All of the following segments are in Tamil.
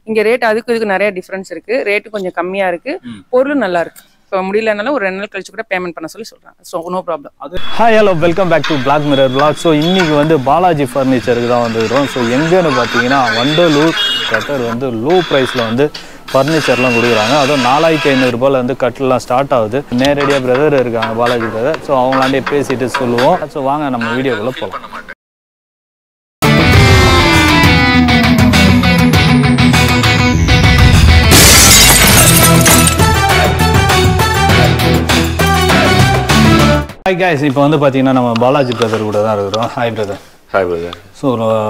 இங்க ரேட் அதுக்கு இதுக்கு நிறைய டிஃபரன்ஸ் இருக்கு ரேட்டு கொஞ்சம் கம்மியா இருக்கு பொருளும் நல்லா இருக்கு இப்போ முடியலனாலும் ஒரு ரெண்டு நாள் கழிச்சு கூட பேமெண்ட் பண்ண சொல்லி சொல்றாங்க so no problem hi hello welcome back to black mirror black so இன்னைக்கு வந்து பாலாஜி ஃபர்னிச்சருக்கு தான் வந்துருக்கோம் ஸோ எங்கேன்னு பார்த்தீங்கன்னா வண்டலூர் கட்டர் வந்து லோ ப்ரைஸில் வந்து ஃபர்னிச்சர்லாம் கொடுக்குறாங்க அதுவும் நாலாயிரத்தி ஐநூறுரூபாயில் வந்து கட்டிலாம் ஸ்டார்ட் ஆகுது நேரடியாக பிரதர் இருக்காங்க பாலாஜி பிரதர் ஸோ அவங்களாண்டே பேசிட்டு சொல்லுவோம் ஸோ வாங்க நம்ம வீடியோக்குள்ளே போகலாம் ஹாய் guys இப்போ வந்து பார்த்தீங்கன்னா நம்ம பாலாஜி பிரதர் கூட தான் இருக்கிறோம் hi brother hi brother so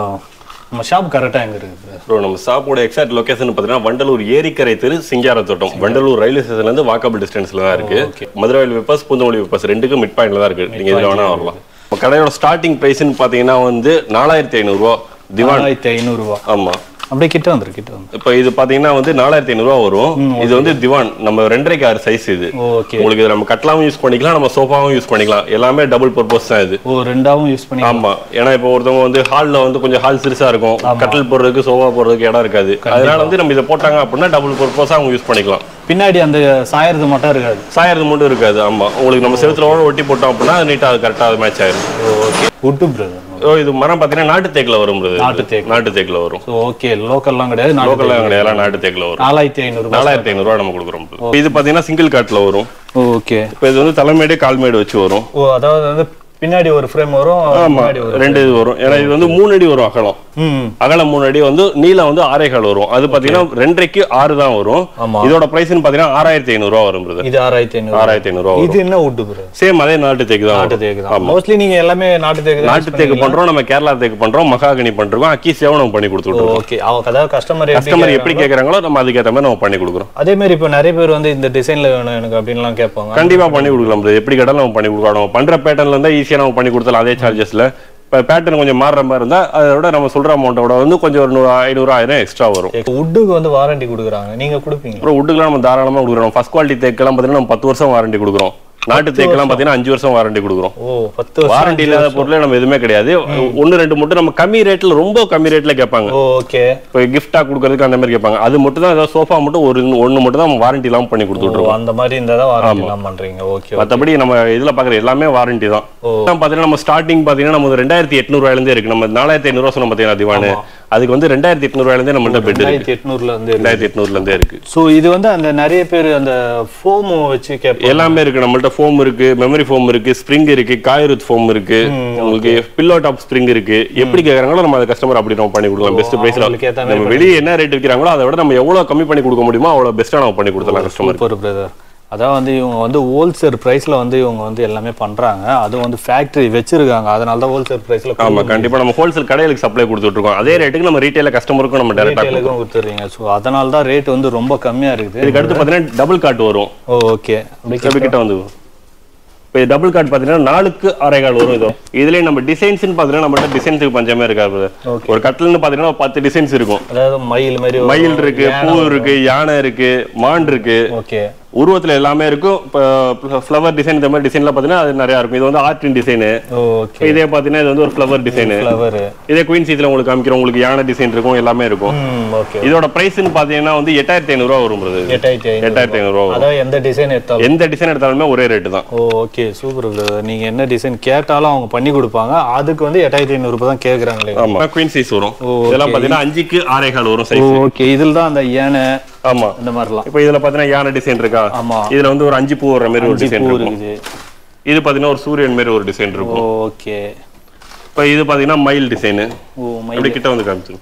நம்ம ஷாப் கரெக்டாக எங்கே இருக்குது பிரதர் ப்ரோ நம்ம ஷாப்போட எக்ஸாக்ட் லொகேஷன் பார்த்தீங்கன்னா வண்டலூர் ஏரிக்கரை தெரு சிங்காரத்தோட்டம் வண்டலூர் ரயில்வே ஸ்டேஷன்லேருந்து வாக்கபிள் டிஸ்டன்ஸில் தான் இருக்கு மதுரை விப்பஸ் பூந்தமல்லி விப்பஸ் ரெண்டுக்கும் மிட் பாயிண்ட்ல தான் இருக்கு நீங்கள் இதில் வேணா வரலாம் நம்ம கடையோட ஸ்டார்டிங் ப்ரைஸ்னு பார்த்தீங்கன்னா வந்து நாலாயிரத்தி ஐநூறுரூவா திவான் நாலாயிரத்தி ஐநூறுரூவா ஆமாம் அப்படியே கிட்ட வந்துரு கிட்ட வந்து இப்போ இது பார்த்தீங்கன்னா வந்து நாலாயிரத்தி ஐநூறுரூவா வரும் இது வந்து திவான் நம்ம ரெண்டரைக்கு ஆறு சைஸ் இது ஓகே உங்களுக்கு இது நம்ம கட்டலாவும் யூஸ் பண்ணிக்கலாம் நம்ம சோஃபாவும் யூஸ் பண்ணிக்கலாம் எல்லாமே டபுள் பர்பஸ் தான் இது ஓ ரெண்டாவும் யூஸ் பண்ணி ஆமா ஏன்னா இப்போ ஒருத்தவங்க வந்து ஹால்ல வந்து கொஞ்சம் ஹால் சிறுசா இருக்கும் கட்டில் போடுறதுக்கு சோஃபா போடுறதுக்கு இடம் இருக்காது அதனால வந்து நம்ம இதை போட்டாங்க அப்படின்னா டபுள் பர்பஸா அவங்க யூஸ் பண்ணிக்கலாம் பின்னாடி அந்த சாயறது மட்டும் இருக்காது சாயறது மட்டும் இருக்காது ஆமா உங்களுக்கு நம்ம செவுத்துல ஒட்டி போட்டோம் அப்படின்னா அது நீட்டா அது கரெக்டா அது மேட்ச் ஆயிரும் ஓகே உட்டு பிரதர் ஓ, இது மரம் பாத்தீங்கன்னா நாட்டு தேக்குல வரும் brother. நாட்டு தேக்கு. நாட்டு தேக்குல வரும் ஸோ ஓகே லோக்கல்லாம் கிடையாது நாட்டு லோக்கல்ல கிடையாது நாட்டு தேக்குல வரும் நாலாயிரத்தி ஐநூறுரூபா நாலாயிரத்தி ஐநூறு ரூபா நம்ம கொடுக்குறோம் brother. இது பாத்தீங்கன்னா சிங்கிள் காட்ல வரும் ஓகே இப்போ இது வந்து தலைமேடு கால்மேடு வச்சு வரும் ஓ அதாவது வந்து பின்னாடி ஒரு ஃப்ரேம் வரும் ஆமா முன்னாடி ஒரு ரெண்டு இது வரும் ஏன்னா இது வந்து மூணு அடி வரும் அகலம் ம் அகலம் மூணு அடி வந்து நீளம் வந்து ஆறே கால் வரும் அது பாத்தீங்கன்னா ரெண்டரைக்கு ஆறு தான் வரும் ஆமா. இதோட பிரைஸ்னு பாத்தீங்கன்னா ஆறாயிரத்தி ஐநூறு ரூபா வரும் பிரதர் இது ஆறாயிரத்தி ஐநூறு ஆறாயிரத்தி ஐநூறு ரூபா இது என்ன உட்டு பிரதர் சேம் அதே நாட்டு தேக்கு தான் நாட்டு வரும். தேக்கு தான் மோஸ்ட்லி நீங்க எல்லாமே நாட்டு தேக்கு தான் நாட்டு தேக்கு பண்றோம் நம்ம கேரளா தேக்கு பண்றோம் மகாகனி பண்றோம் அக்கி சேவனம் பண்ணி கொடுத்துருக்கோம் ஓகே அவங்க அதாவது கஸ்டமர் கஸ்டமர் எப்படி கேக்குறாங்களோ நம்ம அதுக்கேற்ற மாதிரி நம்ம பண்ணி கொடுக்குறோம் அதே மாதிரி இப்போ நிறைய பேர் வந்து இந்த டிசைன்ல வேணும் எனக்கு அப்படின்லாம் கேட்பாங்க கண்டிப்பா பண்ணி கொடுக்கலாம் brother. எப்படி கேட்டாலும் நம்ம பண்ணி கொடுக்கலாம் நம்ம பண்ற பேட்டர்ன்ல இருந்தா ஈஸியா நம்ம பண்ணி கொடுத்தலாம் அதே சார்ஜஸ்ல இப்போ பேட்டர்ன் கொஞ்சம் மாறுற மாதிரி இருந்தா அதோட நம்ம சொல்ற அமௌண்ட்டோட வந்து கொஞ்சம் ஒரு நூறு ஐநூறு ஆயிரம் எக்ஸ்ட்ரா வரும் உட்டுக்கு வந்து வாரண்டி கொடுக்குறாங்க நீங்க கொடுப்பீங்க அப்புறம் உட்டுக்கெல்லாம் நம்ம தாராளமா கொடுக்குறோம் ஃபர்ஸ்ட் குவாலிட்டி தேக்கெல்லாம் பார்த்தீங்கன்னா நம்ம பத்து வருஷம் வாரண்டி கொடுக்குறோம் நாட்டு தேக்கெல்லாம் பார்த்தீங்கன்னா அஞ்சு வருஷம் வாரண்டி கொடுக்குறோம் ஓ பத்து வருஷம் வாரண்டி இல்லாத பொருளே நம்ம எதுவுமே கிடையாது ஒன்னு ரெண்டு மட்டும் நம்ம கம்மி ரேட்ல ரொம்ப கம்மி ரேட்ல கேட்பாங்க ஓகே இப்போ கிஃப்டா கொடுக்கறதுக்கு அந்த மாதிரி கேட்பாங்க அது மட்டும் தான் ஏதாவது சோஃபா மட்டும் ஒரு ஒன்னு மட்டும் தான் வாரண்டி இல்லாம பண்ணி கொடுத்துட்ருக்கோம் அந்த மாதிரி இருந்தா தான் வாரண்டி எல்லாம் பண்றீங்க ஓகே மற்றபடி நம்ம இதுல பாக்குற எல்லாமே வாரண்டி தான் பாத்தீங்கன்னா நம்ம ஸ்டார்டிங் பாத்தீங்கன்னா நம்ம ரெண்டாயிரத்தி எட்நூறுவாயில இருந்தே இருக்கு நம்ம நாலாயிரத்தி ஐநூறுவா சொன்ன பாத்தீங்கன்னா திவானு அதுக்கு வந்து ரெண்டாயிரத்தி எட்நூறுவாயில இருந்தே நம்மள்ட்ட பெட் இருக்கு ரெண்டாயிரத்தி எட்நூறுல இருந்து ரெண்டாயிரத்தி எட்நூறுல இருந்தே இருக்கு ஸோ இது வந்து அந்த நிறைய பேர் அந்த ஃபோமு வச்சு கேட்பாங்க எல்லாமே இருக்கு நம்மள்ட்ட ஃபோம் இருக்கு மெமரி ஃபோம் இருக்கு ஸ்ப்ரிங் இருக்கு காயருத் ஃபோம் இருக்கு உங்களுக்கு பில்லோ டாப் ஸ்ப்ரிங் இருக்கு எப்படி கேக்குறாங்களோ நம்ம அந்த கஸ்டமர் அப்படி நம்ம பண்ணி கொடுக்கலாம் பெஸ்ட் பிரைஸ்ல அவங்களுக்கு ஏத்த மாதிரி நம்ம வெளியே என்ன ரேட் விற்கிறாங்களோ அதை விட நம்ம எவ்வளவு கம்மி பண்ணி கொடுக்க முடியுமோ அவ்வளவு பெஸ்ட்டா நம்ம பண்ணி கொடுத்துலாம் கஸ்டமர் சூப்பர் பிரதர் அதான் வந்து இவங்க வந்து ஹோல்சேல் பிரைஸ்ல வந்து இவங்க வந்து எல்லாமே பண்றாங்க அதுவும் வந்து ஃபேக்டரி வச்சிருக்காங்க அதனால தான் ஹோல்சேல் பிரைஸ்ல ஆமா கண்டிப்பா நம்ம ஹோல்சேல் கடைகளுக்கு சப்ளை கொடுத்துட்டு இருக்கோம் அதே ரேட்டுக்கு நம்ம ரீட்டைல கஸ்டமருக்கும் நம்ம டேரக்டா ரீட்டைலுக்கும் கொடுத்துறீங்க ஸோ அதனால தான் ரேட் வந்து ரொம்ப கம்மியா இருக்குது இதுக்கு அடுத்து பாத்தீங்கன்னா டபுள் காட் வரும் ஓகே எப்படி கிட்ட வந்து இப்போ டபுள் கார்டு பார்த்தீங்கன்னா நாலுக்கு அரை கால் வரும் இதோ இதுலயே நம்ம டிசைன்ஸ்னு பார்த்தீங்கன்னா நம்மகிட்ட டிசைன்ஸுக்கு பஞ்சமே இருக்காது ஒரு கட்டில்னு பார்த்தீங்கன்னா ஒரு பத்து டிசைன்ஸ் இருக்கும் அதாவது மயில் மாதிரி மயில் இருக்கு பூ இருக்கு யானை இருக்கு மான் இருக்கு ஓகே உருவத்துல எல்லாமே இருக்கும் இப்போ ஃப்ளவர் டிசைன் இந்த மாதிரி டிசைன்ல பார்த்தீங்கன்னா அது நிறைய இருக்கும் இது வந்து ஆர்டின் டிசைனு ஓகே இதே பார்த்தீங்கன்னா இது வந்து ஒரு ஃப்ளவர் டிசைனு ஃப்ளவர் இதே குயின் சீத்தில் உங்களுக்கு காமிக்கிறோம் உங்களுக்கு யானை டிசைன் இருக்கும் எல்லாமே இருக்கும் ம் ஓகே இதோட பிரைஸ்னு பார்த்தீங்கன்னா வந்து எட்டாயிரத்தி ஐநூறுரூவா வரும் brother. எட்டாயிரத்தி ஐநூறு எட்டாயிரத்தி ஐநூறுரூவா வரும் அதாவது எந்த டிசைன் எடுத்தாலும் எந்த டிசைன் எடுத்தாலுமே ஒரே ரேட்டு தான் ஓகே சூப்பர் பிரதர் நீங்க என்ன டிசைன் கேட்டாலும் அவங்க பண்ணி கொடுப்பாங்க அதுக்கு வந்து எட்டாயிரத்தி ஐநூறு ரூபாய் தான் கேக்குறாங்களே ஆமா குயின் சைஸ் வரும் இதெல்லாம் பாத்தீங்கன்னா அஞ்சுக்கு ஆறே கால் வரும் சைஸ் ஓகே இதில் தான் அந்த யானை ஆமா இந்த மாதிரிலாம் இப்போ இதுல பாத்தீங்கன்னா யானை டிசைன் இருக்கா ஆமா. இதுல வந்து ஒரு அஞ்சு பூ வர மாதிரி ஒரு டிசைன் பூ இருக்கும் இருக்குது இது பாத்தீங்கன்னா ஒரு சூரியன் மாதிரி ஒரு டிசைன் இருக்கும் ஓகே இப்போ இது பாத்தீங்கன்னா மயில் டிசைன் ஓ மை அப்படி கிட்ட வந்து காமிச்சு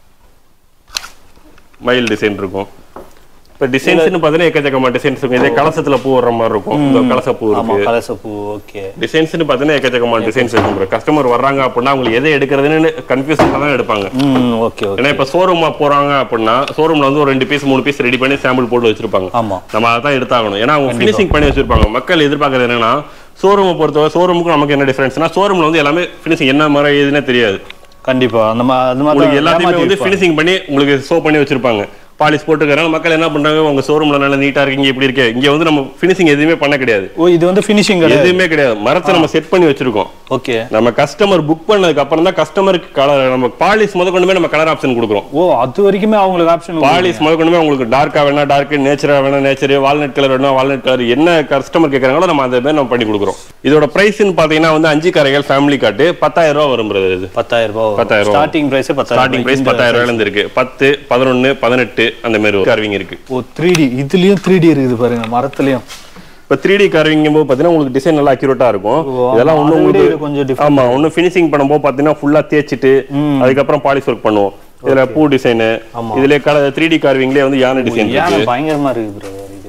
மயில் டிசைன் இருக்கும் இப்போ டிசைன்ஸ்னு பாத்தீங்கன்னா எக்கச்சக்கமா டிசைன்ஸ் இருக்கும் இதே கலசத்துல பூ வர்ற மாதிரி இருக்கும் இந்த கலச பூ ஆமா இருக்கு கலச பூ ஓகே டிசைன்ஸ்னு பாத்தீங்கன்னா எக்கச்சக்கமா டிசைன்ஸ் இருக்கும் கஸ்டமர் வர்றாங்க அப்படின்னா அவங்களுக்கு எதை எடுக்கிறதுன்னு கன்ஃபியூஷன் தான் எடுப்பாங்க ம் ஓகே ஓகே ஏன்னா இப்ப ஷோரூமா போறாங்க அப்படின்னா ஷோரூம்ல வந்து ஒரு ரெண்டு பீஸ் மூணு பீஸ் ரெடி பண்ணி சாம்பிள் போட்டு வச்சிருப்பாங்க ஆமா நம்ம அதை தான் எடுத்தாகணும் ஏன்னா அவங்க ஃபினிஷிங் பண்ணி வச்சிருப்பாங்க மக்கள் எதிர்பார்க்கறது என்னன்னா ஷோரூமை பொறுத்தவரை ஷோரூமுக்கும் நமக்கு என்ன டிஃபரன்ஸ்னா ஷோரூம்ல வந்து எல்லாமே ஃபினிஷிங் என்ன மாதிரி ஏதுன்னே தெரியாது கண்டிப்பா அந்த மா அந்த மாதிரி உங்களுக்கு தான் எல்லாத்தையுமே வந்து ஏமாத்திருப்பாங்க. ஃபினிஷிங் பண்ணி உங்களுக்கு ஷோ பண்ணி வச்சிருப்பாங்க பாலிஷ் போட்டுக்கிறனால மக்கள் என்ன பண்றாங்க உங்க ஷோரூம்ல நல்லா நீட்டா இருக்கீங்க இப்படி இருக்கு இங்க வந்து நம்ம ஃபினிஷிங் எதுவுமே பண்ண கிடையாது ஓ இது வந்து ஃபினிஷிங் கிடையாது எதுவுமே கிடையாது மரத்தை நம்ம செட் பண்ணி வச்சிருக்கோம் ஓகே நம்ம கஸ்டமர் புக் பண்ணதுக்கு அப்புறம் தான் கஸ்டமருக்கு கலர் நம்ம பாலிஷ் முத கொண்டுமே நம்ம கலர் ஆப்ஷன் கொடுக்குறோம் ஓ அது வரைக்குமே அவங்களுக்கு ஆப்ஷன் பாலிஷ் முத கொண்டுமே உங்களுக்கு டார்க்கா வேணா டார்க் நேச்சரா வேணா நேச்சர் வால்நட் கலர் வேணா வால்நட் கலர் என்ன கஸ்டமர் கேட்கறாங்களோ நம்ம அந்த மாதிரி நம்ம பண்ணி கொடுக்குறோம் இதோட பிரைஸ்னு பாத்தீங்கன்னா வந்து அஞ்சு கரைகள் ஃபேமிலி காட்டு பத்தாயிரம் ரூபா வரும் brother இது பத்தாயிரம் ரூபாய் பத்தாயிரம் ரூபாய். ஸ்டார்டிங் பிரைஸ் பத்தாயிரம் ஸ்டார்டிங் பிரைஸ் பத்தாயிரம் ரூபாயில இருந்து இருக்கு பத்து பதினொன்னு பதினெட்டு அந்த மாதிரி கார்விங் இருக்கு ஓ த்ரீ டி இதுலயும் த்ரீ டி இருக்குது பாருங்க மரத்துலயும் இப்போ த்ரீ டி கார்விங் போது பார்த்தீங்கன்னா உங்களுக்கு டிசைன் நல்லா அக்யூரேட்டா இருக்கும் ஓ, இதெல்லாம் ஆமா, ஒன்றும் அதை விட உங்களுக்கு இது கொஞ்சம் different. ஆமா ஒன்றும் ஃபினிஷிங் பண்ணும்போது பார்த்தீங்கன்னா ஃபுல்லா தேய்ச்சிட்டு அதுக்கப்புறம் பாலிஷ் ஒர்க் பண்ணுவோம் இதுல பூ டிசைனு இதுல கலர் த்ரீ டி கார்விங்லேயே வந்து யானை டிசைன் யானை இருக்கு பயங்கரமா இருக்கு பிரதர் இது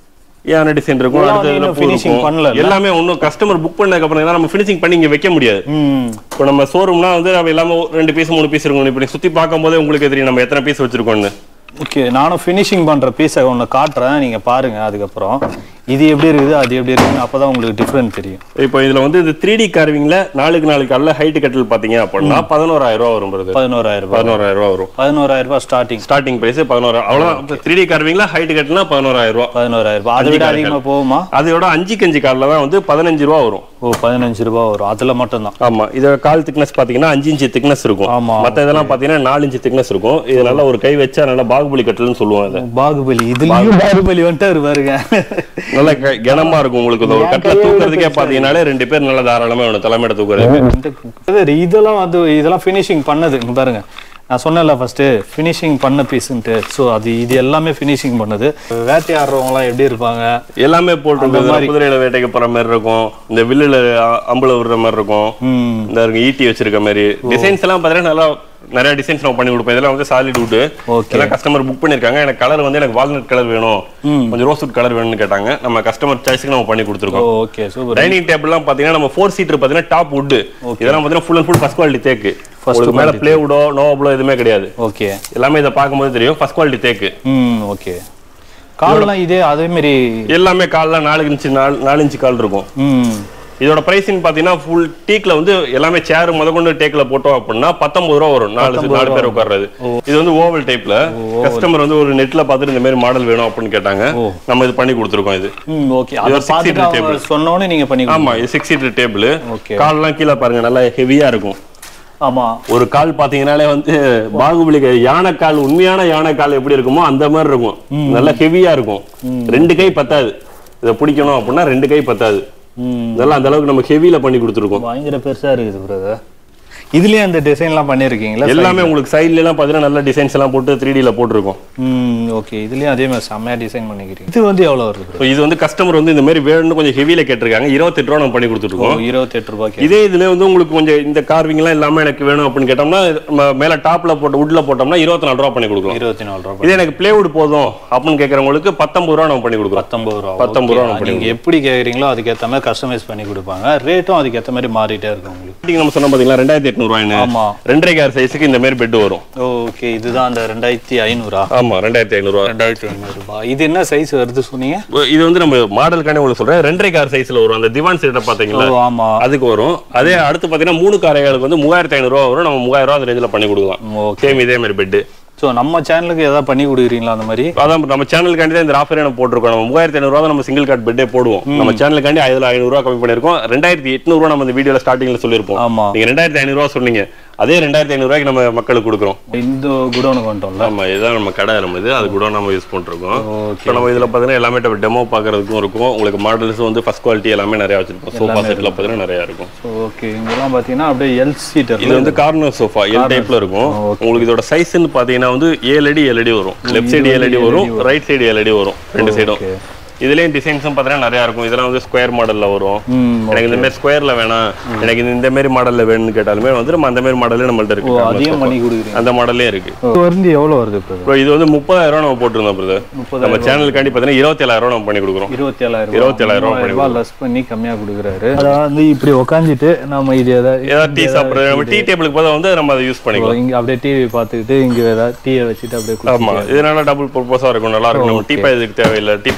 யானை டிசைன் இருக்கும் இதெல்லாம் அடுத்து இதுல இன்னும் பூ finishing இருக்கும். பண்ணல, இல்ல? எல்லாமே ஒன்றும் கஸ்டமர் புக் பண்ணதுக்கு அப்புறம் தான் நம்ம ஃபினிஷிங் பண்ணி இங்க வைக்க முடியாது ம் இப்போ நம்ம ஷோரூம்னா வந்து நம்ம எல்லாமே ஒரு ரெண்டு பீஸ் மூணு பீஸ் இருக்கும் இப்போ சுத்தி பார்க்கும் போதே உங்களுக்கு தெரியும் நம்ம எத்தனை பீஸ் வச்சிருக்கோம்னு ஓகே நானும் ஃபினிஷிங் பண்ற பீஸை ஒன்று காட்டுறேன் நீங்க பாருங்க அதுக்கப்புறம் இது எப்படி இருக்குது அது எப்படி இருக்குன்னு அப்பதான் உங்களுக்கு டிஃப்ரெண்ட் தெரியும் இப்போ இதுல வந்து இது த்ரீ டி கார்விங்ல நாளுக்கு நாளுக்கு அல்ல ஹைட் கட்டில் பாத்தீங்க அப்படின்னா பதினோராயிரம் ரூபா வரும் brother. பதினோராயிரம் ரூபாய் பதினோராயிரம் ரூபா வரும் பதினோராயிரம் ரூபாய் ஸ்டார்டிங் ஸ்டார்டிங் பிரைஸ் பதினோராயிரம் அவ்வளோ த்ரீ டி கார்விங்ல ஹைட் கட்டினா பதினோராயிரம் ரூபா பதினோராயிரம் ரூபாய் அதை விட அஞ்சு அதிகமா போகுமா அதோட அஞ்சு கஞ்சி காலில் தான் வந்து பதினஞ்சு ரூபா வரும் ஓ பதினஞ்சு ரூபாய் வரும் அதுல மட்டும்தான் ஆமா இதோட கால் திக்னஸ் பாத்தீங்கன்னா அஞ்சு இன்ச்சு திக்னஸ் இருக்கும் ஆமா, மத்த இதெல்லாம் பாத்தீங்கன்னா நாலு இன்ச்சு திக்னஸ் இருக்கும் இது நல்லா ஒரு கை வச்சா நல்லா பாகுபலி கட்டல்னு சொல்லுவோம் இதை பாகுபலி இதுலயும் பாகுபலி வந்துட்டாரு பாருங்க நல்லா க- கனமா இருக்கும் உங்களுக்கு இந்த ஒரு கட்டில தூக்குறதுக்கே பாத்தீங்கன்னாலே ரெண்டு பேர் நல்லா தாராளமா வேணும் தலைமையிட தூக்குறதுக்கு Brother, இதெல்லாம் வந்து இதெல்லாம் ஃபினிஷிங் பண்ணது இங்க பாருங்க நான் சொன்னேன்ல ஃபர்ஸ்ட் ஃபினிஷிங் பண்ண பீஸுன்ட்டு ஸோ அது இது எல்லாமே ஃபினிஷிங் பண்ணது வேட்டையாடுறவங்கலாம் எப்படி இருப்பாங்க எல்லாமே போட்டு குதிரையில வேட்டைக்கு போற மாதிரி இருக்கும் இந்த வில்லுல அ- அம்புல விடுற மாதிரி இருக்கும் ம் இந்த இருக்கு ஈட்டி வச்சிருக்க மாதிரி டிசைன்ஸ் எல்லாம் பாத்தீங்கன்னா நல்லா நிறைய டிசைன்ஸ் நம்ம பண்ணி கொடுப்போம் இதெல்லாம் வந்து சாலிட் வுட் Okay. இதெல்லாம் கஸ்டமர் புக் பண்ணிருக்காங்க எனக்கு கலர் வந்து எனக்கு வால்நட் கலர் வேணும் கொஞ்சம் ரோஸ் வுட் கலர் வேணும்னு கேட்டாங்க நம்ம கஸ்டமர் சாய்ஸ்க்கு நம்ம பண்ணி கொடுத்துருக்கோம் ஓகே சூப்பர் டைனிங் டேபிள்லாம் பாத்தீங்கன்னா நம்ம ஃபோர் சீட்டர் பாத்தீங்கன்னா டாப் வுட் இதெல்லாம் பாத்தீங்கன்னா full and full first quality தேக்கு உங்களுக்கு மேல பிளே வுடோ நோவபுளோ எதுவுமே கிடையாது ஓகே எல்லாமே இதை பார்க்கும்போது தெரியும் ஃபர்ஸ்ட் குவாலிட்டி தேக்கு ம் ஓகே கால்லாம் இதே அதே மாதிரி எல்லாமே கால்லாம் நாலு இன்ச்சு நாலு நாலு இன்ச்சு கால் இருக்கும் ம் இதோட பிரைஸ்னு பாத்தீங்கன்னா ஃபுல் டீக்ல வந்து எல்லாமே சேர் முத கொண்டு டேக்ல போட்டோம் அப்படின்னா பத்தொன்பது ரூபா வரும் நாலு நாலு பேர் உட்கார்றது இது வந்து ஓவல் டைப்ல கஸ்டமர் வந்து ஒரு நெட்ல பார்த்துட்டு இந்த மாதிரி மாடல் வேணும் அப்படின்னு கேட்டாங்க நம்ம இது பண்ணி கொடுத்துருக்கோம் இது ம் ஓகே அதை ஒரு six பார்த்துட்டு seater அவங்க சொன்னோன்னே நீங்க பண்ணி ஆமா இது சிக்ஸ் சீட்டர் டேபிள் Okay. கால்லாம் கீழே பாருங்க நல்லா ஹெவியா இருக்கும் ஆமா ஒரு கால் பாத்தீங்கன்னாலே வந்து பாகுபலி யானை கால் உண்மையான யானை கால் எப்படி இருக்குமோ அந்த மாதிரி இருக்கும் நல்லா ஹெவியா இருக்கும் ரெண்டு கை பத்தாது இதை பிடிக்கணும் அப்படின்னா ரெண்டு கை பத்தாது ம் இதெல்லாம் அந்த அளவுக்கு நம்ம ஹெவியில பண்ணி கொடுத்துருக்கோம் பயங்கர பெருசா இருக்குது பிரதர் இதுலயே அந்த டிசைன்லாம் பண்ணியிருக்கீங்களா எல்லாமே உங்களுக்கு சைட்ல எல்லாம் பாத்தீங்கன்னா நல்ல டிசைன்ஸ் எல்லாம் போட்டு த்ரீ டில போட்டிருக்கோம் ம் ஓகே இதுலயும் அதே மாதிரி செம்மையா டிசைன் பண்ணிக்கிறீங்க இது வந்து எவ்வளவு வருது bro? So இது வந்து கஸ்டமர் வந்து இந்த மாதிரி வேணும்னு கொஞ்சம் ஹெவியில கேட்டிருக்காங்க இருபத்தெட்டு ரூபா நம்ம பண்ணி கொடுத்துருக்கோம் ஓ இருபத்தெட்டு ரூபாய்க்கு இதே இதுல வந்து உங்களுக்கு கொஞ்சம் இந்த கார்விங் எல்லாம் இல்லாம எனக்கு வேணும் அப்படின்னு கேட்டோம்னா நம்ம மேல டாப்ல போட்டு உட்ல போட்டோம்னா இருபத்தி நாலு ரூபா பண்ணி கொடுக்கலாம் இருபத்தி நாலு ரூபாய் இதே எனக்கு பிளேவுட் போதும் அப்படின்னு கேட்கறவங்களுக்கு பத்தொன்பது ரூபா நம்ம பண்ணி கொடுக்குறோம் பத்தொன்பது ரூபா பத்தொன்பது ரூபா நம்ம Okay. நீங்க எப்படி கேக்குறீங்களோ அதுக்கேத்த மாதிரி கஸ்டமைஸ் பண்ணி கொடுப்பாங்க ரேட்டும் அதுக்கேத்த மாதிரி மாறிட்டே இருக்கும் உங்களுக்கு Rating நம்ம சொன்ன பாத்தீங்களா ரெண்டாயிரத்தி எட்நூறுவாயின்னு ஆமா ரெண்டரை கார் சைஸுக்கு இந்த மாதிரி பெட் வரும் ஓகே இதுதான் அந்த ரெண்டாயிரத்தி ஐநூறா ஆமா ரெண்டாயிரத்தி ஐநூறுவா ரெண்டாயிரத்தி ஐநூறு ரூபாய் இது என்ன சைஸ் வருது சொன்னீங்க இது வந்து நம்ம மாடலுக்கான உங்களுக்கு சொல்றேன் ரெண்டரை கார் சைஸ்ல வரும் அந்த திவான் சீட்டை ஓ பாத்தீங்களா ஆமா அதுக்கு வரும் அதே அடுத்து பாத்தீங்கன்னா மூணு காரைகளுக்கு வந்து மூவாயிரத்தி ஐநூறு ரூபா வரும் நம்ம மூவாயிரம் ரூபா அந்த ரேஞ்சில் பண்ணி கொடுக்கலாம் ஓகே சேம் இதே மாதிரி பெட் ஸோ நம்ம சேனலுக்கு ஏதாவது பண்ணி கொடுக்குறீங்களா அந்த மாதிரி அதான் நம்ம சேனலுக்காண்டி தான் இந்த ஆஃபரே நம்ம போட்டிருக்கோம் நம்ம மூவாயிரத்தி ஐநூறு ரூபா நம்ம சிங்கிள் கார்ட் பெட்டே போடுவோம் நம்ம சேனலுக்காண்டி அதுல ஐநூறு ரூபா கம்மி பண்ணிருக்கோம் ரெண்டாயிரத்தி எட்நூறு ரூபா நம்ம இந்த வீடியோல ஸ்டார்டிங்ல சொல்லியிருப்போம் ஆமா நீங்க ரெண்டாயிரத்தி ஐநூறு ரூபா சொன்னீங்க அதே ரெண்டாயிரத்தி ஐநூறு ரூபாய்க்கு நம்ம மக்களுக்கு கொடுக்குறோம் இந்த குடோனுக்கு வந்துட்டோம்ல ஆமா இதுதான் நம்ம கடை நம்ம இது அது கூட நம்ம யூஸ் பண்ணிருக்கோம் ஓகே இப்போ நம்ம இதுல பாத்தீங்கன்னா எல்லாமே டெமோ பாக்குறதுக்கும் இருக்கும் உங்களுக்கு மாடல்ஸ் வந்து ஃபர்ஸ்ட் குவாலிட்டி எல்லாமே நிறைய வச்சிருப்போம் சோஃபா செட்ல பாத்தீங்கன்னா நிறைய இருக்கும் ஓகே இங்கெல்லாம் பார்த்தீங்கன்னா அப்படியே எல் சீட்டர் இது வந்து கார்னர் சோஃபா எல் டைப்ல இருக்கும் உங்களுக்கு இதோட சைஸ்ன்னு பாத்தீங்கன்னா வந்து ஏழு அடி ஏழு அடி வரும் லெஃப்ட் சைடு ஏழு அடி வரும் ரைட் சைடு ஏழு அடி வரும் ரெண்டு சைடும் ஓகே இதுலயும் டிசைன்ஸும் பாத்தீங்கன்னா நிறைய இருக்கும் இதெல்லாம் வந்து ஸ்கொயர் மாடல்ல வரும் ம் எனக்கு இந்த மாதிரி ஸ்கொயர்ல வேணாம் எனக்கு இந்த- இந்த மாதிரி மாடல்ல வேணும்னு கேட்டாலுமே வந்து நம்ம அந்த மாதிரி மாடலே நம்மள்ட்ட ஓ இருக்கு அதையும் பண்ணி கொடுக்குறீங்க அந்த மாடல்லே இருக்கு இது வந்து எவ்வளோ வருது இப்போ ப்ரோ இது வந்து முப்பதாயிரம் ரூபா நம்ம போட்டிருந்தோம் பிரதர் முப்பதாயிரம் நம்ம சேனலுக்காண்டி பாத்தீங்கன்னா இருபத்தி ஏழாயிரம் ரூபா நம்ம பண்ணி கொடுக்குறோம் இருபத்தி ஏழாயிரம் இருபத்தி ஏழாயிரம் ரூபாய் பண்ணி ரூபாய் லெஸ் பண்ணி கம்மியா கொடுக்குறாரு அதாவது வந்து இப்படி உக்காந்துட்டு நம்ம இது ஏதாவது ஏதாவது டீ சாப்பிடுறது நம்ம டீ டேபிளுக்கு போதும் வந்து நம்ம அதை யூஸ் பண்ணிக்கலாம் இங்க அப்படியே டிவி பார்த்துக்கிட்டு இங்க ஏதாவது டீயை வச்சுட்டு அப்படியே ஆமா குடிச்சிட்டு இதனால டபுள் பர்பஸா இருக்கும் நல்லா இருக்கும் நம்ம டீ பாய் இதுக்கு தேவையில்லை டீ பாய் எல்லாமே நம்ம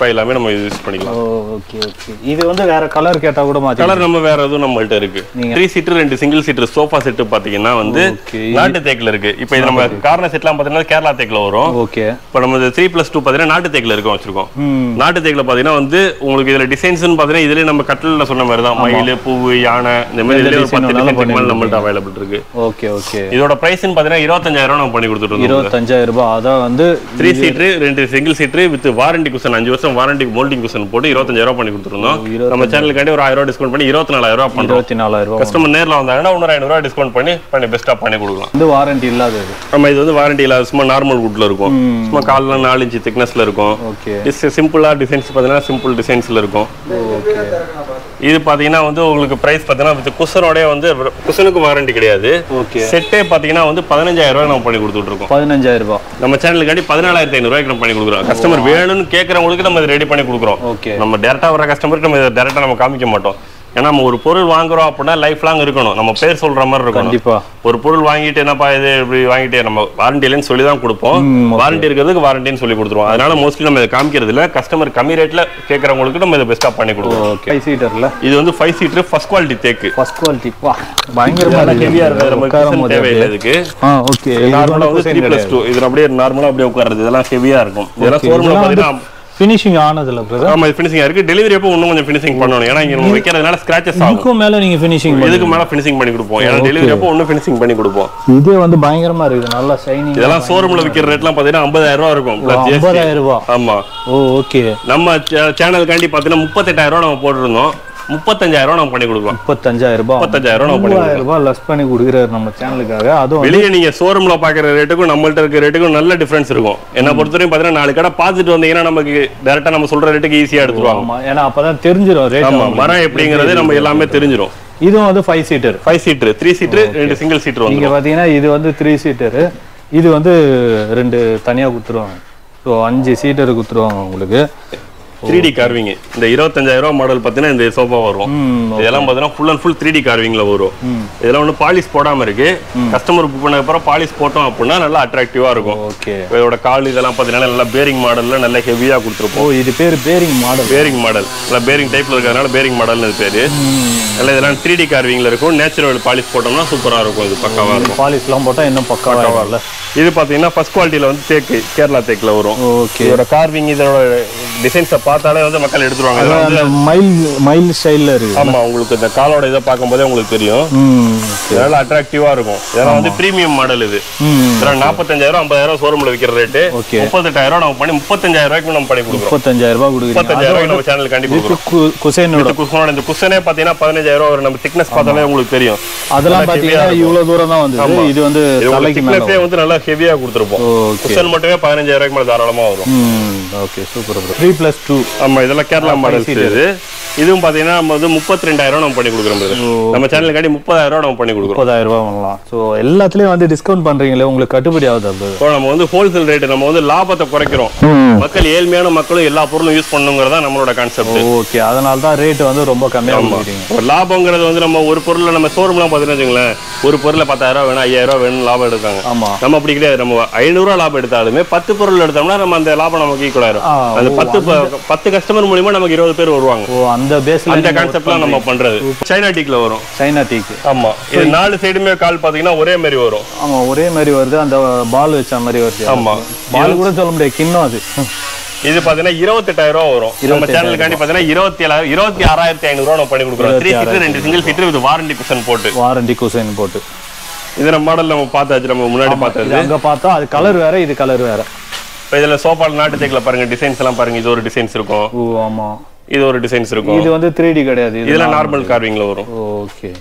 நம்ம யூஸ் பண்ணிக்கலாம் ஓகே ஓகே இது வந்து வேற கலர் கேட்டா கூட மாத்தி கலர் நம்ம வேற எதுவும் நம்மள்ட்ட இருக்கு த்ரீ சீட்டர் ரெண்டு சிங்கிள் சீட்டர் சோஃபா செட்டு பாத்தீங்கன்னா வந்து Okay. நாட்டு தேக்கில் இருக்கு இப்போ இது நம்ம கார்னர் செட்லாம் பாத்தீங்கன்னா கேரளா தேக்கில் வரும் ஓகே இப்போ நம்ம த்ரீ ப்ளஸ் டூ பார்த்தீங்கன்னா நாட்டு தேக்கில் இருக்கோம் வச்சிருக்கோம் ம் நாட்டு தேக்கில் பார்த்தீங்கன்னா வந்து உங்களுக்கு இதுல டிசைன்ஸ்னு பார்த்தீங்கன்னா இதுலயே நம்ம கட்டில சொன்ன மாதிரி தான் மயில் பூவு யானை இந்த மாதிரி இதுலயே ஒரு design பத்து வேணாலும் டிசைன் மேலே நம்மள்ட்ட அவைலபிள் இருக்கு ஓகே ஓகே இதோட பிரைஸ்னு பார்த்தீங்கன்னா இருபத்தஞ்சாயிரம் நம்ம பண்ணி கொடுத்துட்டு இருக்கோம் இருபத்தஞ்சாயிரம் ரூபாய் அதான் வந்து த்ரீ சீட்ரு ரெண்டு single seater with warranty cushion அஞ்சு வருஷம் வாரண்டி மோல்டிங் குஷன் போட்டு இருபத்தஞ்சாயிரம் பண்ணி கொடுத்துருந்தோம் இருபத்தஞ்சாயிரம். நம்ம சேனலுக்காண்டி ஒரு ஆயிரம் ரூபாய் டிஸ்கவுண்ட் பண்ணி இருபத்தி நாலாயிரம் ரூபாய் பண்றோம் இருபத்தி நாலாயிரம் ரூபாய் கஸ்டமர் நேர்ல வந்தாங்கன்னா இன்னொரு ஐநூறு ரூபாய் டிஸ்கவுண்ட் பண்ணி பண்ணி பெஸ்ட்டாக பண்ணி கொடுக்கலாம் வந்து வாரண்டி இல்லாதது நம்ம இது வந்து வாரண்டி இல்லாத சும்மா நார்மல் வுட்ல இருக்கும் சும்மா காலில் நாலு இன்ச்சு திக்னஸ்ல இருக்கும் ஓகே சிம்பிளா டிசைன்ஸ் பார்த்தீங்கன்னா சிம்பிள் டிசைன்ஸ்ல இருக்கும் ஓகே இது பார்த்தீங்கன்னா வந்து உங்களுக்கு பிரைஸ் பார்த்தீங்கன்னா வித் குஷனோடய வந்து குஷனுக்கு வாரண்டி கிடையாது ஓகே செட்டே பார்த்தீங்கன்னா வந்து பதினஞ்சாயிரம் ரூபாய் நம்ம பண்ணி கொடுத்துட்டு இருக்கோம் பதினஞ்சாயிரம் ரூபாய் நம்ம சேனலுக்காண்டி பதினாலாயிரத்தி ஐநூறுவாய்க்கு நம்ம பண்ணி கொடுக்குறோம் கஸ்டமர் வேணும்னு கேட்கறவங்களுக்கு நம்ம இதை ரெடி பண்ணி கொடுக்குறோம் ஓகே நம்ம டேரக்டா வர கஸ்டமருக்கு நம்ம இதை டேரக்டா நம்ம காமிக்க மாட்டோம் ஏன்னா நம்ம ஒரு பொருள் வாங்குறோம் அப்படின்னா லைஃப் லாங் இருக்கணும் நம்ம பேர் சொல்ற மாதிரி இருக்கணும் கண்டிப்பா ஒரு பொருள் வாங்கிட்டு என்னப்பா இது இப்படி வாங்கிட்டு நம்ம வாரண்டி இல்லைன்னு சொல்லி தான் கொடுப்போம் ம், okay. வாரண்டி இருக்கிறதுக்கு வாரண்டின்னு சொல்லி கொடுத்துருவோம் அதனால மோஸ்ட்லி நம்ம இதை காமிக்கிறது இல்ல கஸ்டமர் கம்மி ரேட்ல கேட்கறவங்களுக்கு நம்ம இதை பெஸ்ட்டாக பண்ணி கொடுக்குறோம் ஓகே ஃபைவ் சீட்டர்ல இது வந்து ஃபைவ் சீட்டர் ஃபர்ஸ்ட் குவாலிட்டி தேக்கு ஃபர்ஸ்ட் குவாலிட்டி வா பயங்கரமா ஹெவியா இருக்கு இருக்கிறது நம்ம உட்காரும் cushion போது தேவையில்லை அப்படியே. இதுக்கு ஆ ஓகே நார்மலா வந்து த்ரீ பிளஸ் டூ இது அப்படியே நார்மலா அப்படியே உட்காருது இதெல்லாம் ஹெவியா இருக்கும் இதெல்லாம் ஷோரூம்ல பாத்தீங்கன்னா ஃபினிஷிங் ஆனதுல பிரதர் ஆமா இது ஃபினிஷிங் இருக்கு டெலிவரி அப்போ இன்னும் கொஞ்சம் ஃபினிஷிங் பண்ணணும் ஏன்னா இங்க நம்ம வைக்கிறதுனால ஸ்கிராச்சஸ் ஆகும் இதுக்கும் மேல நீங்க ஃபினிஷிங் இதுக்கு மேல ஃபினிஷிங் பண்ணி கொடுப்போம் ஏன்னா டெலிவரி அப்போ இன்னும் ஃபினிஷிங் பண்ணி கொடுப்போம் இதே வந்து பயங்கரமா இருக்குது நல்லா ஷைனிங் இதெல்லாம் ஷோரூம்ல விக்கிற ரேட்லாம் பாத்தீங்கன்னா ஐம்பதாயிரம் ரூபா இருக்கும் பிளஸ் ஜிஎஸ்டி ஐம்பதாயிரம் ரூபாய் ஆமா ஓ ஓகே நம்ம சேனலுக்காண்டி பாத்தீங்கன்னா முப்பத்தெட்டாயிரம் ரூபா நம்ம போட்டிருந்தோம் முப்பத்தஞ்சாயிரம் ரூபா நம்ம பண்ணி கொடுக்கலாம் முப்பத்தஞ்சாயிரம் ரூபாய் முப்பத்தஞ்சாயிரம் ரூபா நம்ம பண்ணி மூவாயிரம் ரூபாய் லெஸ் பண்ணி கொடுக்குறாரு நம்ம சேனலுக்காக அதுவும் வெளியே நீங்க ஷோரூம்ல பாக்குற ரேட்டுக்கும் நம்மள்ட்ட இருக்க ரேட்டுக்கும் நல்ல டிஃபரன்ஸ் இருக்கும் என்ன பொறுத்தவரைக்கும் பாத்தீங்கன்னா நாலு கடை பார்த்துட்டு வந்தீங்கன்னா நமக்கு டேரக்டா நம்ம சொல்ற ரேட்டுக்கு ஈஸியா எடுத்துருவாங்க ஆமா ஏன்னா அப்பதான் தெரிஞ்சிடும் ஆமா ரேட் மரம் எப்படிங்கறது நம்ம எல்லாமே தெரிஞ்சிரும் இதுவும் வந்து five seater five seater three seater ரெண்டு சிங்கிள் சீட்டர் வந்து நீங்க பாத்தீங்கன்னா இது வந்து த்ரீ சீட்டரு இது வந்து ரெண்டு தனியா கொடுத்துருவாங்க ஸோ அஞ்சு சீட்டர் கொடுத்துருவாங்க உங்களுக்கு த்ரீ டி கார்விங் இந்த இருபத்தஞ்சாயிரம் ரூபாய் மாடல் பார்த்தீங்கன்னா இந்த சோஃபா வரும் ம் இதெல்லாம் பார்த்தீங்கன்னா full and full three D கார்விங்ல வரும் இதெல்லாம் ஒன்றும் பாலிஷ் போடாம இருக்கு கஸ்டமர் புக் பண்ண அப்புறம் பாலிஷ் போட்டோம் அப்படின்னா நல்லா அட்ராக்டிவா இருக்கும் ஓகே இதோட கால் இதெல்லாம் பார்த்தீங்கன்னா நல்லா பேரிங் மாடல்ல நல்லா ஹெவியா ஓ கொடுத்துருப்போம் இது பேர் பேரிங் மாடல் பேரிங் மாடல் நல்லா பேரிங் டைப்ல இருக்கிறதுனால பேரிங் மாடல்னு இது பேரு நல்லா இதெல்லாம் த்ரீ டி கார்விங்ல இருக்கும் நேச்சுரல் பாலிஷ் போட்டோம்னா சூப்பரா இருக்கும் இது பக்காவா இருக்கும் பாலிஷ்லாம் போட்டா இன்னும் பக்காவா இருக்கும்ல இது பார்த்தீங்கன்னா ஃபர்ஸ்ட் குவாலிட்டியில வந்து தேக்கு கேரளா தேக்கில் வரும் ஓகே இதோட கார்விங் இதோட டிசைன்ஸை பார்த்தாலே வந்து மக்கள் எடுத்துருவாங்க இதெல்லாம் வந்து அந்த மைல் மைல் ஸ்டைல்ல இருக்கு ஆமா உங்களுக்கு இந்த காலோட இதை பார்க்கும்போதே உங்களுக்கு தெரியும் ம் இதனால அட்ராக்டிவா இருக்கும் இதெல்லாம் வந்து பிரீமியம் மாடல் இது ம் இதெல்லாம் நாற்பத்தஞ்சாயிரம் ஐம்பதாயிரம் ஷோரூம்ல விற்கிற ரேட்டு Okay. முப்பத்தெட்டாயிரம் நம்ம பண்ணி முப்பத்தஞ்சாயிரம் ரூபாய்க்கு நம்ம பண்ணி கொடுக்குறோம் முப்பத்தஞ்சாயிரம் ரூபாய் கொடுக்குறீங்க முப்பத்தஞ்சாயிரம் ரூபாய்க்கு நம்ம சேனல் கண்டி கொடுக்குறோம் குசைனோட இந்த குஷனோட இந்த குஷனே பார்த்தீங்கன்னா பதினஞ்சாயிரம் ரூபா வரும் நம்ம திக்னஸ் பார்த்தாலே உங்களுக்கு தெரியும் அதெல்லாம் நல்லா பாத்தீங்கன்னா heavy-ஆ இருக்கும். இவ்வளவு தூரம் தான் வந்தது ஆமா. இது வந்து இது தலைக்கு மேல திக்னஸே வந்து நல்லா ஹெவியா கொடுத்துருப்போம் ஓகே குஷன் மட்டுமே பதினஞ்சாயிரம் ரூபாய்க்கு மேல தாராளமா வரும் ம் okay super bro three plus two ஆமா இதெல்லாம் கேரளா மாடல்ஸ் இது இதுவும் பாத்தீங்கன்னா நம்ம வந்து முப்பத்தி ரெண்டாயிரம் நம்ம பண்ணி கொடுக்குறோம் brother. நம்ம சேனலுக்காண்டி முப்பதாயிரம் ரூபா நம்ம பண்ணி கொடுக்குறோம் முப்பதாயிரம் ரூபாய் வாங்கலாம் ஸோ எல்லாத்துலயும் வந்து டிஸ்கவுண்ட் பண்றீங்களே உங்களுக்கு கட்டுப்படி ஆகுது அது இப்போ நம்ம வந்து ஹோல்சேல் ரேட் நம்ம வந்து லாபத்தை குறைக்கிறோம் மக்கள் ஏழ்மையான மக்களும் எல்லா பொருளும் யூஸ் பண்ணுங்கிறதா நம்மளோட கான்செப்ட் ஓகே அதனால தான் ரேட் வந்து ரொம்ப கம்மியா கொடுக்குறீங்க ஒரு லாபங்கிறது வந்து நம்ம ஒரு பொருளை நம்ம ஷோரூம்லாம் பார்த்தீங்கன்னா வச்சுங்களேன் ஒரு பொருளை பத்தாயிரம் வேணும் ஐயாயிரம் ரூபா வேணும் லாபம் எடுக்காங்க ஆமா நம்ம அப்படி கிடையாது நம்ம ஐநூறுரூவா லாபம் எடுத்தாலுமே பத்து பொருள் எடுத்தோம்னா நம்ம அந்த லாபம் நமக்கு ஈக்குவல் ஆயிரும் ஆ, அந்த பத்து ப- பத்து கஸ்டமர் மூலியமா நமக்கு இருபது பேர் வருவாங்க ஓ அந்த பேஸ்ல அந்த கான்செப்ட்லாம் நம்ம பண்றது சைனா டீக்ல வரும் சைனா டீக்கு ஆமா இது நாலு சைடுமே கால் பாத்தீங்கன்னா ஒரே மாதிரி வரும் ஆமா ஒரே மாதிரி வருது அந்த பால் வச்ச மாதிரி வருது ஆமா பால் கூட சொல்ல முடியாது கிண்ணம் அது இது பாத்தீங்கன்னா இருபத்தெட்டாயிரம் ரூபா வரும் நம்ம சேனலுக்காண்டி பாத்தீங்கன்னா இருபத்தி ஏழாயிரம் இருபத்தி ஆறாயிரத்தி ஐநூறு ரூபா நம்ம பண்ணி கொடுக்குறோம் த்ரீ சீட்டர் ரெண்டு சிங்கிள் சீட்டர் இது வாரண்டி குஷன் போட்டு வாரண்டி குசைன் போட்டு இது நம்ம மாடல் நம்ம பார்த்தாச்சு நம்ம முன்னாடி பார்த்தது இது அங்க பார்த்தா அது கலர் வேற இது கலர் வேற இப்போ இதுல சோஃபால நாட்டு தேக்கில் பாருங்க டிசைன்ஸ் எல்லாம் பாருங்க இது ஒரு டிசைன்ஸ் இருக்கும் ஓ ஆமா இது ஒரு டிசைன்ஸ் இருக்கும் இது வந்து த்ரீ டி கிடையாது இது இதுல நார்மல் கார்விங்ல வரும் ஓகே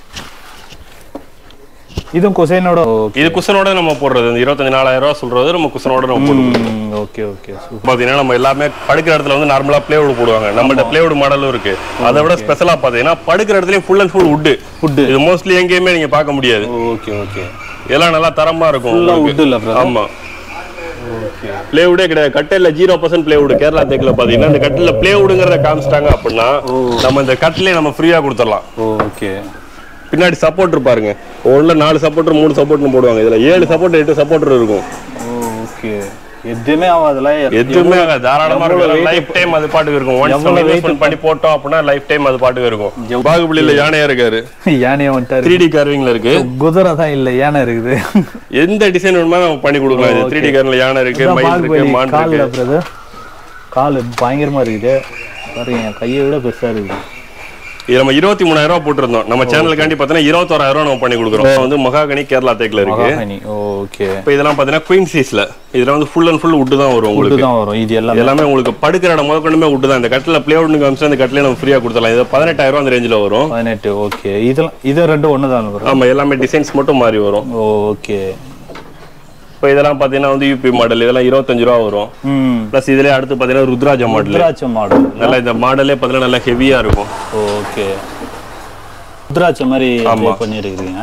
இதுவும் கொசைனோட ஓகே இது குஷனோட நம்ம போடுறது இந்த இருபத்தஞ்சு நாலாயிரம் ரூபா சொல்றது நம்ம குஷனோட நம்ம போடுவோம் ஓகே ஓகே சூப்பர் பாத்தீங்கன்னா நம்ம எல்லாமே படுக்கிற இடத்துல வந்து நார்மலா பிளேவுட் போடுவாங்க நம்மள்ட்ட பிளேவுட் மாடலும் இருக்கு அதை விட ஸ்பெஷலா பாத்தீங்கன்னா படுக்கிற இடத்துலயும் full and full wood Wood. இது மோஸ்ட்லி எங்கேயுமே நீங்க பார்க்க முடியாது ஓகே ஓகே இதெல்லாம் நல்லா தரமா இருக்கும் ஃபுல்லாக உங்களுக்கு. உட் இல்லை பிரதர் ஆமா ஓகே பிளேவுடே கிடையாது கட்டில ஜீரோ பர்சன்ட் பிளேவுட் கேரளா தேக்கில் பாத்தீங்கன்னா இந்த கட்டில பிளேவுடுங்கிறத காமிச்சிட்டாங்க அப்படின்னா நம்ம இந்த கட்டிலே நம்ம ஃப்ரீயா கொடுத்துடலாம் ஓகே பின்னாடி சப்போர்ட் பாருங்க ஒண்ணுல நாலு சப்போர்ட்டர் மூணு சப்போர்ட்னு போடுவாங்க இதுல ஏழு சப்போர்ட் எட்டு சப்போர்ட்டர் இருக்கும் ஓகே எதுவுமே ஆகாதுல எதுவுமே ஆகாது. தாராளமா எவ்வளவு இருக்கும் weight லைஃப் டைம் அது பாட்டுக்கு இருக்கும் ஒன்ஸ் எவ்வளவு நம்ம weight இன்வெஸ்ட்மெண்ட் பண்ணி போட்டோம் அப்படின்னா லைஃப் டைம் அது பாட்டுக்கு இருக்கும் பாகுபலியில யானையா இருக்காரு யானையை வந்துட்டாரு த்ரீ டி கார்விங்ல இருக்கு குதிரை தான் இல்ல யானை இருக்குது எந்த டிசைன் வேணுமா நம்ம பண்ணி கொடுக்கலாம் த்ரீ டி கார்ல யானை இருக்கு இதான் மயில் இருக்கு பாகுபலி மான் கால்ல இருக்கு பிரதர் கால் பயங்கரமா இருக்குது பாருங்க என் கையை விட பெருசா இருக்குது இது நம்ம இருபத்தி மூணாயிரம் ரூபாய் போட்டிருந்தோம் நம்ம சேனலுக்காண்டி பார்த்தீங்கன்னா இருபத்தோராயிரம் ரூபாய் நம்ம பண்ணி கொடுக்குறோம் இது வந்து மகாகனி கேரளா தேக்கில் இருக்கு மகாகனி ஓகே இப்போ இதெல்லாம் பார்த்தீங்கன்னா குயின் சீஸ்ல இதுல வந்து ஃபுல் அண்ட் ஃபுல் உட்டு தான் வரும் உங்களுக்கு தான் வரும் இது எல்லாமே எல்லாமே உங்களுக்கு படுக்கிற இடம் முதற்கொண்டுமே உட்டு தான் இந்த கட்டில பிளே உட்னு காமிச்சு அந்த கட்டிலே நம்ம ஃப்ரீயா கொடுத்துடலாம் இது பதினெட்டாயிரம் ரூபாய் அந்த ரேஞ்சில் வரும் பதினெட்டு ஓகே இதெல்லாம் இது ரெண்டும் ஒன்று தான் வரும் ஆமா எல்லாமே டிசைன்ஸ் மட்டும் மாறி வரும் ஓகே இப்போ இதெல்லாம் பார்த்தீங்கன்னா வந்து யூபி மாடல் இதெல்லாம் இருபத்தஞ்சு ரூபா வரும் ம் ப்ளஸ் இதுலயே அடுத்து பார்த்தீங்கன்னா ருத்ராஜ மாடல் ருத்ராட்சம் மாடல் நல்லா இந்த மாடலே பார்த்தீங்கன்னா நல்லா ஹெவியா இருக்கும் ஓகே ருத்ராட்சம் மாதிரி ஆமா. பண்ணியிருக்கிறீங்க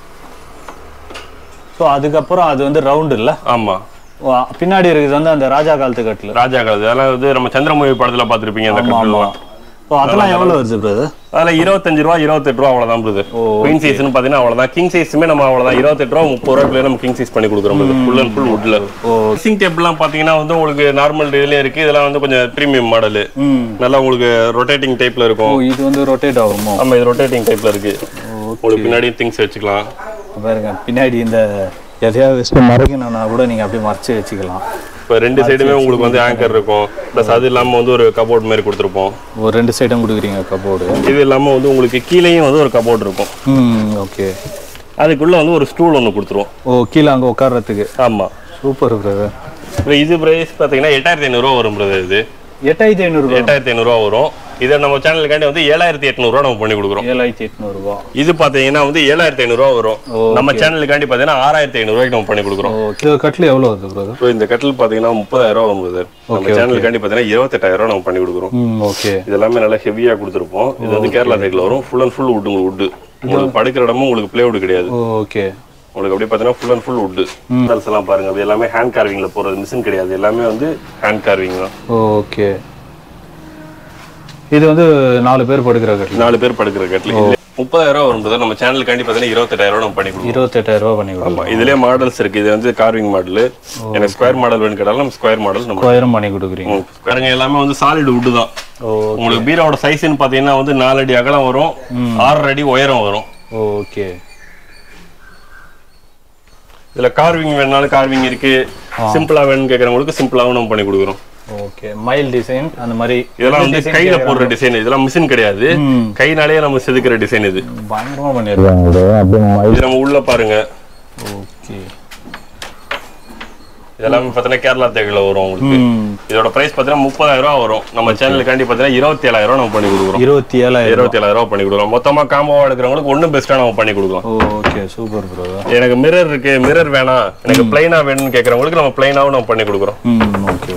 ஸோ அதுக்கப்புறம் அது வந்து ரவுண்டு இல்லை ஆமா பின்னாடி இருக்குது வந்து அந்த ராஜா காலத்து கட்டில் ராஜா காலத்து அதெல்லாம் வந்து நம்ம சந்திரமுகி படத்துல பார்த்திருப்பீங்க அந்த கட்டலாம் ஸோ அதெல்லாம் எவ்வளோ வருது பிரதர் அதுல இருபத்தஞ்சு ரூபா இருபத்தெட்டு ரூபா அவ்வளவுதான் பிரதர் குயின் சைஸ்னு பாத்தீங்கன்னா அவ்வளவுதான் கிங் சைஸுமே நம்ம அவ்வளவுதான் இருபத்தெட்டு ரூபா முப்பது ரூபாய்க்குள்ள நம்ம கிங் சைஸ் பண்ணி கொடுக்குறோம் ஃபுல் அண்ட் ஃபுல் வுட்ல ட்ரெஸ்ஸிங் டேபிள்லாம் பாத்தீங்கன்னா வந்து உங்களுக்கு நார்மல் இதுலயும் இருக்கு இதெல்லாம் வந்து கொஞ்சம் ப்ரீமியம் மாடல் ம் நல்லா உங்களுக்கு ரொட்டேட்டிங் டைப்ல ஓ இருக்கும் இது வந்து ரொட்டேட் ஆகுமோ ஆமா இது ரொட்டேட்டிங் டைப்ல இருக்கு உங்களுக்கு பின்னாடி திங்ஸ் வச்சுக்கலாம் பாருங்க பின்னாடி இந்த எதையாவது வச்சு மறைக்கணும்னா கூட நீங்கள் அப்படியே மறைச்சு வச்சுக்கலாம் இப்போ ரெண்டு சைடுமே உங்களுக்கு வந்து ஆங்கர் இருக்கும் ப்ளஸ் அது இல்லாம வந்து ஒரு கபோர்ட் மாதிரி கொடுத்துருப்போம் ஒரு ரெண்டு சைடும் கொடுக்குறீங்க கபோர்டு இது இல்லாம வந்து உங்களுக்கு கீழேயும் வந்து ஒரு கபோர்ட் இருக்கும் ம் ஓகே அதுக்குள்ள வந்து ஒரு ஸ்டூல் ஒன்று கொடுத்துருவோம் ஓ கீழே அங்கே உட்கார்றதுக்கு ஆமா சூப்பர் பிரதர் இப்போ இது பிரைஸ் பார்த்தீங்கன்னா எட்டாயிரத்தி ஐநூறுரூவா வரும் பிரதர் இது எட்டாயிரத்தி ஐநூறுரூவா எட்டாயிரத்தி ஐநூறுரூவா வரும் இதை நம்ம சேனலுக்காண்டி வந்து ஏழாயிரத்தி எட்நூறுவா நம்ம பண்ணி கொடுக்குறோம் ஏழாயிரத்தி எட்நூறுபா இது பார்த்தீங்கன்னா வந்து ஏழாயிரத்தி ஐநூறுரூவா வரும் நம்ம சேனலுக்காண்டி பார்த்தீங்கன்னா ஆறாயிரத்தி ஐநூறுரூவாய்க்கு நம்ம பண்ணி கொடுக்குறோம் ஓகே இது கட்டில் எவ்வளோ வருது பிரதர் ஸோ இந்த கட்டில் பார்த்தீங்கன்னா முப்பதாயிரம் ரூபா வரும் பிரதர் நம்ம சேனலுக்காண்டி பார்த்தீங்கன்னா இருபத்தெட்டாயிரம் ரூபா நம்ம பண்ணி கொடுக்குறோம் ம் ஓகே இது எல்லாமே நல்லா ஹெவியாக கொடுத்துருப்போம் இது வந்து கேரளா சைடில் வரும் ஃபுல் அண்ட் ஃபுல் வுட் உங்களுக்கு வுட்டு உங்களுக்கு படுக்கிற இடமும் உங்களுக்கு பிளே வுட் கிடையாது ஓகே உங்களுக்கு அப்படியே பார்த்தீங்கன்னா ஃபுல் அண்ட் ஃபுல் வுட்டு கல்ஸ் எல்லாம் பாருங்க அது எல்லாமே ஹேண்ட் கார்விங்ல போறது மிஷின் கிடையாது எல்லாமே வந்து ஹேண்ட் கார்விங் தான் ஓகே இது வந்து நாலு பேர் படுக்கிற கட்டில் நாலு பேர் படுக்கிற கட்டில் முப்பதாயிரம் ரூபா வரும் brother. நம்ம சேனலுக்காண்டி பார்த்தீங்கன்னா இருபத்தெட்டாயிரம் ரூபா நம்ம பண்ணி கொடுக்குறோம் இருபத்தெட்டாயிரம் ரூபா பண்ணி கொடுக்கலாம் ஆமா இதுலயே மாடல்ஸ் இருக்கு இது வந்து கார்விங் மாடல் எனக்கு ஸ்கொயர் மாடல் வேணும் கேட்டாலும் நம்ம ஸ்கொயர் மாடல் நம்ம ஆயிரம் பண்ணி கொடுக்குறீங்க பாருங்க எல்லாமே வந்து சாலிட் வுட் தான் ஓ உங்களுக்கு பீரோட சைஸ்னு பாத்தீங்கன்னா வந்து நாலு அடி அகலம் வரும் ஆறு அடி உயரம் வரும் ஓகே இதுல கார்விங் வேணாலும் கார்விங் இருக்கு சிம்பிளா வேணும்னு கேட்கறவங்களுக்கு சிம்பிளாவும் நம்ம பண்ணி கொடுக்குறோம் ஓகே மைல் டிசைன் அந்த மாதிரி இதெல்லாம் வந்து கையில போடுற டிசைன் இதெல்லாம் மிஷின் கிடையாது ம். கைனாலேயே நம்ம செதுக்கிற டிசைன் இது பயங்கரமா பண்ணிருக்காங்க இது அப்படியே இது நம்ம உள்ள பாருங்க ஓகே இதெல்லாமே பார்த்தீங்கன்னா கேரளா தேக்கில வரும் உங்களுக்கு ம் இதோட பிரைஸ் பார்த்தீங்கன்னா முப்பதாயிரம் ரூபா வரும் நம்ம சேனலுக்காண்டி பார்த்தீங்கன்னா இருபத்தி ஏழாயிரம் ரூபா நம்ம பண்ணி கொடுக்குறோம் இருபத்தி ஏழாயிரம் இருபத்தி ஏழாயிரம் ரூபா பண்ணி கொடுக்குறோம் மொத்தமா காம்போவா எடுக்கிறவங்களுக்கு ஒன்றும் பெஸ்ட்டாக நம்ம பண்ணி கொடுக்கலாம் ஓகே சூப்பர் ப்ரோ எனக்கு மிரர் இருக்கு மிரர் வேணாம் எனக்கு பிளைனா வேணும்னு கேட்கறவங்களுக்கு நம்ம பிளைனாவும் நம்ம பண்ணி கொடுக்குறோம் ம் ஓகே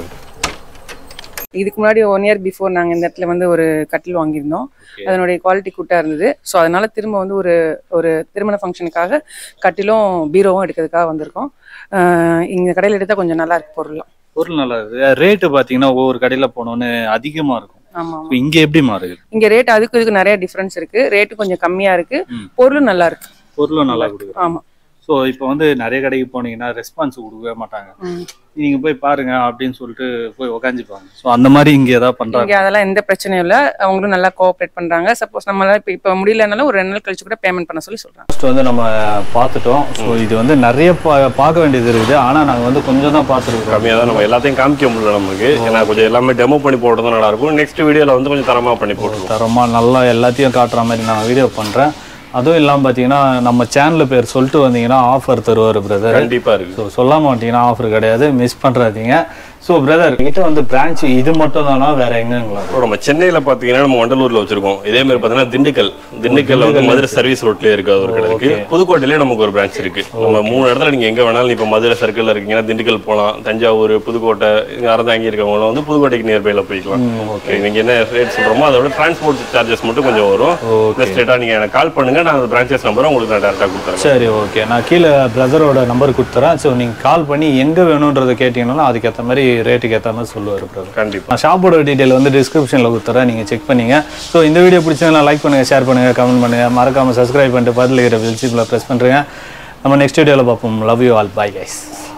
இதுக்கு முன்னாடி ஒன் இயர் பிஃபோர் நாங்கள் இந்த இடத்துல வந்து ஒரு கட்டில் வாங்கியிருந்தோம் அதனுடைய குவாலிட்டி குட்டாக இருந்தது ஸோ அதனால திரும்ப வந்து ஒரு ஒரு திருமண ஃபங்க்ஷனுக்காக கட்டிலும் பீரோவும் எடுக்கிறதுக்காக வந்திருக்கோம் ஆஹ் இங்க கடையில் எடுத்தால் கொஞ்சம் நல்லா இருக்கு பொருள்லாம் பொருள் நல்லா இருக்கு ரேட்டு பார்த்தீங்கன்னா ஒவ்வொரு கடையில் போனோன்னு அதிகமாக இருக்கும் ஆமாம் இப்போ இங்கே எப்படி மாறுது இங்க ரேட் அதுக்கு இதுக்கு நிறைய டிஃபரன்ஸ் இருக்கு ரேட்டு கொஞ்சம் கம்மியா இருக்கு ம். பொருளும் நல்லா இருக்கு பொருளும் நல்லா கொடுக்குது ஆமா ஸோ இப்போ வந்து நிறைய கடைக்கு போனீங்கன்னா ரெஸ்பான்ஸ் கொடுக்கவே மாட்டாங்க ம். நீங்க போய் பாருங்க அப்படின்னு சொல்லிட்டு போய் உக்காஞ்சிப்பாங்க ஸோ அந்த மாதிரி இங்க ஏதாவது பண்றாங்க இங்க அதெல்லாம் எந்த பிரச்சனையும் இல்லை அவங்களும் நல்லா கோஆப்ரேட் பண்றாங்க சப்போஸ் நம்மளால இப்போ இப்போ முடியலனாலும் ஒரு ரெண்டு நாள் கழிச்சு கூட பேமெண்ட் பண்ண சொல்லி சொல்றாங்க ஃபர்ஸ்ட் வந்து நம்ம பார்த்துட்டோம் ஸோ இது வந்து நிறைய பா- பார்க்க வேண்டியது இருக்குது ஆனா நாங்க வந்து கொஞ்சம் தான் பார்த்துருக்கோம் கம்மியாக தான் நம்ம எல்லாத்தையும் காமிக்க முடியல நமக்கு ஏன்னா கொஞ்சம் எல்லாமே டெமோ பண்ணி போடுறது நல்லா இருக்கும் நெக்ஸ்ட் வீடியோல வந்து கொஞ்சம் தரமா பண்ணி போட்டுருவோம் தரமா நல்லா எல்லாத்தையும் காட்டுற மாதிரி நான் வீடியோ பண்றேன் அதுவும் இல்லாமல் பார்த்தீங்கன்னா நம்ம சேனல் பேர் சொல்லிட்டு வந்தீங்கன்னா ஆஃபர் தருவார் பிரதர் கண்டிப்பா இருக்கு ஸோ சொல்லாம மாட்டீங்கன்னா ஆஃபர் கிடையாது மிஸ் பண்றாதீங்க ஸோ பிரதர் கிட்ட வந்து பிரான்ச் இது மட்டும் தானா வேற எங்கங்களா இப்போ நம்ம சென்னையில பாத்தீங்கன்னா நம்ம வண்டலூர்ல வச்சிருக்கோம் இதே மாதிரி பாத்தீங்கன்னா திண்டுக்கல் திண்டுக்கல்ல வந்து மதுரை சர்வீஸ் ரோட்லயே இருக்கு அது ஒரு கடை இருக்கு புதுக்கோட்டையிலயே நமக்கு ஒரு பிரான்ச் இருக்கு நம்ம மூணு இடத்துல நீங்க எங்க வேணாலும் இப்ப மதுரை சர்க்கிள்ல இருக்கீங்கன்னா திண்டுக்கல் போகலாம் தஞ்சாவூர் புதுக்கோட்டை இங்க அறந்தாங்கி இருக்கவங்க வந்து புதுக்கோட்டைக்கு நியர்பைல போய்க்கலாம் ஓகே நீங்க என்ன ரேட் சொல்றோமோ அதோட டிரான்ஸ்போர்ட் சார்ஜஸ் மட்டும் கொஞ்சம் வரும் ஓகே ஸ்ட்ரெயிட்டா நீங்க எனக்கு கால் பண்ணுங்க நான் அந்த பிரான்ச்சஸ் நம்பரை உங்களுக்கு நான் டேரக்டா கொடுத்துறேன் சரி ஓகே நான் கீழே பிரதரோட நம்பர் கொடுத்துறேன் ஸோ நீங்கள் கால் பண்ணி எங்கே வேணுன்றதை கேட்டிங்கன்னா அதுக்கேற்ற மாதிரி ரேட்டுக்கு ஏற்ற மாதிரி சொல்லுவார் பிரதர் கண்டிப்பா நான் ஷாப்போட டீட்டெயில் வந்து டிஸ்கிரிப்ஷனில் கொடுத்துறேன் நீங்கள் செக் பண்ணிங்க ஸோ இந்த வீடியோ பிடிச்சவங்க லைக் பண்ணுங்கள் ஷேர் பண்ணுங்கள் கமெண்ட் பண்ணுங்கள் மறக்காமல் சப்ஸ்கிரைப் பண்ணிட்டு பதில் இருக்கிற பெல் சிம்பில் ப்ரெஸ் பண்ணுறேங்க நம்ம நெக்ஸ்ட் வீடியோவில் பார்ப்போம் love you all bye guys